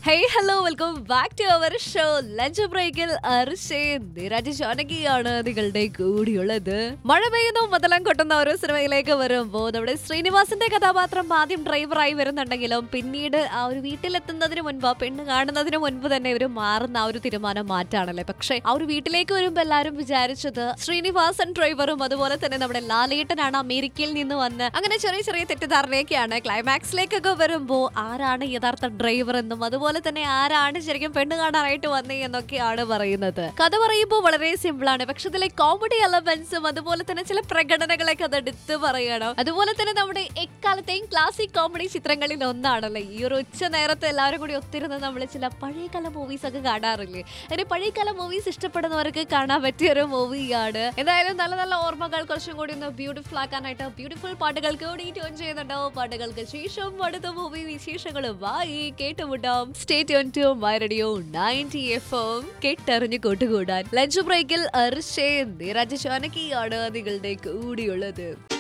hey hello welcome back to our show lunch ബ്രേക്കിൽ അർഷേ നിരാജ് ജാനകിയാണ് നിങ്ങളുടെ കൂടിയുള്ളത് മഴ പെയ്യുന്നു മുതലം കൊട്ടുന്ന ഒരു സിനിമയിലേക്ക് വരുമ്പോൾ നമ്മുടെ ശ്രീനിവാസന്റെ കഥാപാത്രം ആദ്യം ഡ്രൈവറായി വരുന്നുണ്ടെങ്കിലും പിന്നീട് ആ ഒരു വീട്ടിലെത്തുന്നതിന് മുൻപ് ആ പെണ്ണ് കാണുന്നതിന് മുൻപ് തന്നെ ഇവർ മാറുന്ന ആ ഒരു തീരുമാനം മാറ്റാണല്ലേ പക്ഷേ ആ ഒരു വീട്ടിലേക്ക് വരുമ്പോൾ എല്ലാവരും വിചാരിച്ചത് ശ്രീനിവാസൻ ഡ്രൈവറും അതുപോലെ തന്നെ നമ്മുടെ ലാലേട്ടനാണ് അമേരിക്കയിൽ നിന്ന് വന്ന് അങ്ങനെ ചെറിയ ചെറിയ തെറ്റിദ്ധാരണയൊക്കെയാണ് ക്ലൈമാക്സിലേക്കൊക്കെ വരുമ്പോൾ ആരാണ് യഥാർത്ഥ ഡ്രൈവർ എന്നും അതുപോലെ തന്നെ ആരാണ് ശരിക്കും പെണ്ണ് കാണാനായിട്ട് വന്നേ എന്നൊക്കെയാണ് പറയുന്നത് കഥ പറയുമ്പോൾ വളരെ സിമ്പിൾ ആണ് പക്ഷെ ഇതിലെ കോമഡി എലമെന്റ്സും അതുപോലെ തന്നെ ചില പ്രകടനങ്ങളൊക്കെ അത് എടുത്ത് പറയണം അതുപോലെ തന്നെ നമ്മുടെ എക്കാലത്തെയും ക്ലാസിക് കോമഡി ചിത്രങ്ങളിൽ ഒന്നാണല്ലോ ഈ ഒരു ഉച്ച നേരത്തെ എല്ലാവരും കൂടി ഒത്തിരുന്ന് നമ്മൾ ചില പഴയകാല മൂവീസ് ഒക്കെ കാണാറില്ലേ അങ്ങനെ പഴയകാല മൂവീസ് ഇഷ്ടപ്പെടുന്നവർക്ക് കാണാൻ പറ്റിയ ഒരു മൂവിയാണ് എന്തായാലും നല്ല നല്ല ഓർമ്മകൾ കുറച്ചും കൂടി ഒന്ന് ബ്യൂട്ടിഫുൾ ആക്കാനായിട്ട് ബ്യൂട്ടിഫുൾ പാട്ടുകൾ കൂടി ട്യൂൺ ചെയ്യുന്നുണ്ടോ പാട്ടുകൾക്ക് ശേഷം അടുത്ത മൂവി വിശേഷങ്ങളുമായി കേട്ടുമുട്ടാം stay tune to my radio ninety F M കേട്ടറിഞ്ഞു കൂട്ടുകൂടാൻ ലഞ്ച് ബ്രേക്കിൽ അർഷേ നിരജ് ചാനകിയാണ് നിങ്ങളുടെ കൂടിയുള്ളത്